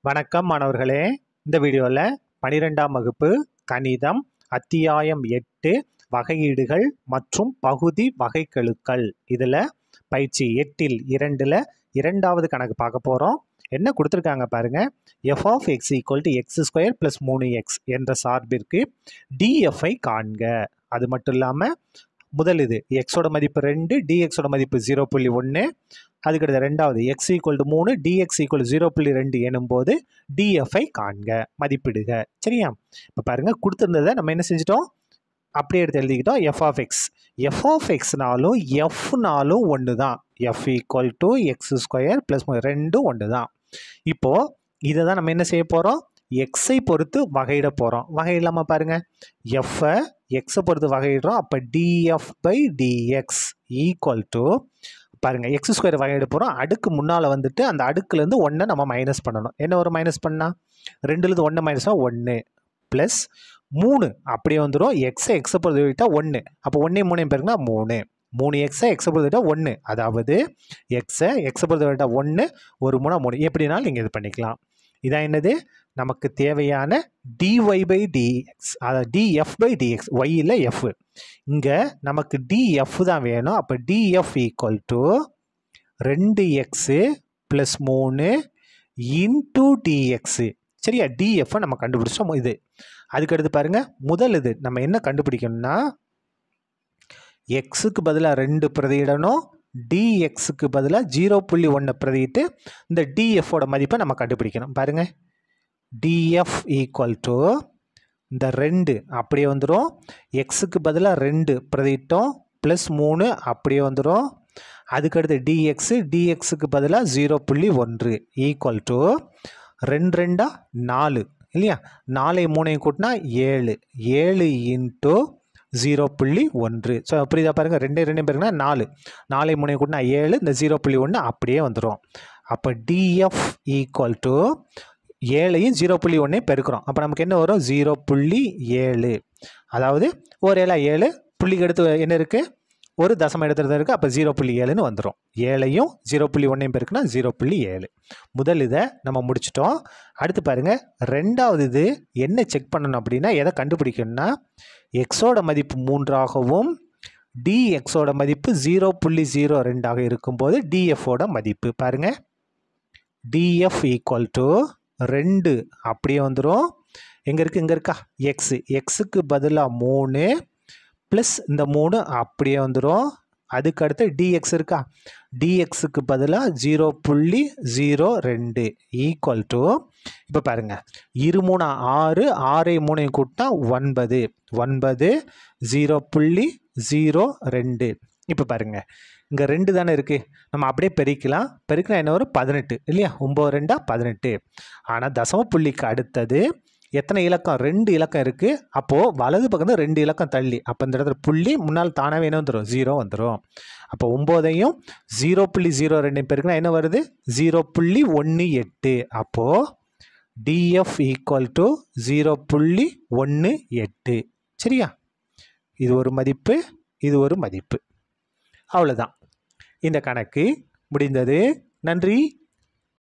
வணக்கம் மாணவர்களே இந்த வீடியோவில் பனிரெண்டாம் வகுப்பு கணிதம் அத்தியாயம் எட்டு வகையீடுகள் மற்றும் பகுதி வகைக்கெழுக்கள் இதில் பயிற்சி எட்டில் இரண்டில் இரண்டாவது கணக்கு பார்க்க போகிறோம் என்ன கொடுத்துருக்காங்க பாருங்க f of x equal to x square plus மூணு எக்ஸ் என்ற சார்பிற்கு டிஎஃப்ஐ காண்க அது மட்டும் இல்லாமல் முதல் இது எக்ஸோட மதிப்பு ரெண்டு டிஎக்ஸோட மதிப்பு ஜீரோ புள்ளி ஒன்று அதுக்கடுத்து ரெண்டாவது எக்ஸ் ஈக்குவல் டு மூணு டிஎக்ஸ் ஈக்குவல் ஜீரோ புள்ளி ரெண்டு எனும்போது டிஎஃப்ஐ காண்க மதிப்பிடுக சரியா இப்போ பாருங்க கொடுத்துருந்ததை நம்ம என்ன செஞ்சிட்டோம் அப்படியே எடுத்து எழுதிக்கிட்டோம் f of x f of எக்ஸ்னாலும் எஃப்னாலும் ஒன்று தான் f equal to x square plus ரெண்டும் ஒன்று தான் இப்போது இதை தான் நம்ம என்ன செய்ய போகிறோம் எக்ஸை பொறுத்து வகையிட போகிறோம் வகையிடாமல் பாருங்கள் எஃப்பை எக்ஸை பொறுத்து வகையிடுறோம் அப்போ df by dx equal to பாருங்கள் எக்ஸ் ஸ்கொயர் வகையிட போகிறோம் அடுக்கு முன்னால் வந்துட்டு அந்த அடுக்குலேருந்து ஒன்றை நம்ம மைனஸ் பண்ணணும் என்ன ஒரு மைனஸ் பண்ணால் ரெண்டுலேருந்து ஒன்று மைனஸ் ஒன்று ப்ளஸ் மூணு அப்படியே வந்துடும் எக்ஸை எக்ஸை பொறுத்து விட்டால் ஒன்று அப்போ ஒன்றே மூணு பேருக்குன்னா மூணு மூணு எக்ஸை எக்ஸை பொறுத்து விட்டால் ஒன்று அதாவது எக்ஸை எக்ஸை பொறுத்து விட்டால் ஒன்று ஒரு மூணா மூணு எப்படினாலும் நீங்கள் இது பண்ணிக்கலாம் இதான் என்னது நமக்கு தேவையான டிஒய் பை டிஎக்ஸ் அதாவது டிஎஃப் பை டிஎக்ஸ் ஒய்யில் எஃப் இங்கே நமக்கு டிஎஃப் தான் வேணும் அப்போ டிஎஃப் ஈக்குவல் டு ரெண்டு எக்ஸு ப்ளஸ் மூணு இன்டூ டிஎக்ஸு சரியா டிஎஃப்பை நம்ம கண்டுபிடிச்சோம் இது அதுக்கடுத்து பாருங்கள் முதல் இது நம்ம என்ன கண்டுபிடிக்கணும்னா எக்ஸுக்கு பதிலாக ரெண்டு பிரதியிடணும் டிஎக்ஸுக்கு பதிலாக ஜீரோ புள்ளி ஒன்று பிரதியிட்டு இந்த டிஎஃபோட மதிப்பை நம்ம கண்டுபிடிக்கணும் பாருங்கள் டிஎஃப் ஈக்குவல் டு இந்த ரெண்டு அப்படியே வந்துடும் எக்ஸுக்கு பதிலாக ரெண்டு பிரதியிட்டோம் ப்ளஸ் மூணு அப்படியே வந்துடும் அதுக்கடுத்து டிஎக்ஸு டிஎக்ஸுக்கு பதிலாக ஜீரோ புள்ளி ஒன்று ஈக்குவல் டு ரெண்டு ரெண்டா நாலு இல்லையா நாலை மூணையும் கூட்டினா ஏழு ஏழு இன்ட்டு ஜீரோ புள்ளி ஒன்று ஸோ புரியுதா பாருங்கள் ரெண்டே ரெண்டே பேருக்குன்னா நாலு நாலை மூணையும் கூட்டினா ஏழு இந்த ஜீரோ புள்ளி ஒன்று அப்படியே வந்துடும் அப்போ டிஎஃப் ஈக்குவல் டு ஏழையும் ஜீரோ புள்ளி ஒன்றே பெருக்கிறோம் அப்போ நமக்கு என்ன வரும் ஜீரோ புள்ளி ஏழு அதாவது ஒரு ஏழா ஏழு புள்ளிக்கு எடுத்து என்ன இருக்குது ஒரு தசம இடத்துல இருக்குது அப்போ ஜீரோ புள்ளி ஏழுன்னு வந்துடும் ஏழையும் ஜீரோ புள்ளி ஒன்றையும் பெருக்குன்னா ஜீரோ புள்ளி ஏழு முதல் இதை நம்ம முடிச்சிட்டோம் அடுத்து பாருங்கள் ரெண்டாவது இது என்ன செக் பண்ணணும் அப்படின்னா எதை கண்டுபிடிக்கணும்னா எக்ஸோட மதிப்பு மூன்றாகவும் டிஎக்ஸோட மதிப்பு ஜீரோ புள்ளி ஜீரோ ரெண்டாக இருக்கும்போது டிஎஃபோட மதிப்பு பாருங்கள் டிஎஃப் ஈக்குவல் டு ரெண்டு அப்படியே வந்துடும் எங்கே இருக்குது இங்கே இருக்கா எக்ஸு எக்ஸுக்கு பதிலாக மூணு ப்ளஸ் இந்த மூணு அப்படியே வந்துடும் அதுக்கு அடுத்து டிஎக்ஸ் இருக்கா டிஎக்ஸுக்கு பதிலாக ஜீரோ புள்ளி ஜீரோ ரெண்டு ஈக்குவல் டு இப்போ பாருங்கள் இரு மூணு ஆறு ஆறு மூணையும் கூட்டினா ஒன்பது ஒன்பது ஜீரோ புள்ளி ஜீரோ ரெண்டு இப்போ பாருங்கள் இங்கே ரெண்டு தானே இருக்குது நம்ம அப்படியே பெருக்கலாம் பெருக்கினா என்ன வரும் பதினெட்டு இல்லையா ஒம்பது ரெண்டா பதினெட்டு ஆனால் தசம புள்ளிக்கு அடுத்தது எத்தனை இலக்கம் ரெண்டு இலக்கம் இருக்குது அப்போது வலது பக்கம் ரெண்டு இலக்கம் தள்ளி அப்போ இந்த இடத்துல புள்ளி முன்னால் தானாகவே என்ன வந்துடும் ஜீரோ வந்துடும் அப்போ ஒம்போதையும் ஜீரோ புள்ளி ஜீரோ ரெண்டு பேருக்குன்னா என்ன வருது ஜீரோ புள்ளி ஒன்று எட்டு அப்போது டிஎஃப் ஈக்குவல் டு ஜீரோ புள்ளி ஒன்று எட்டு சரியா இது ஒரு மதிப்பு இது ஒரு மதிப்பு அவ்வளோதான் இந்த கணக்கு முடிந்தது நன்றி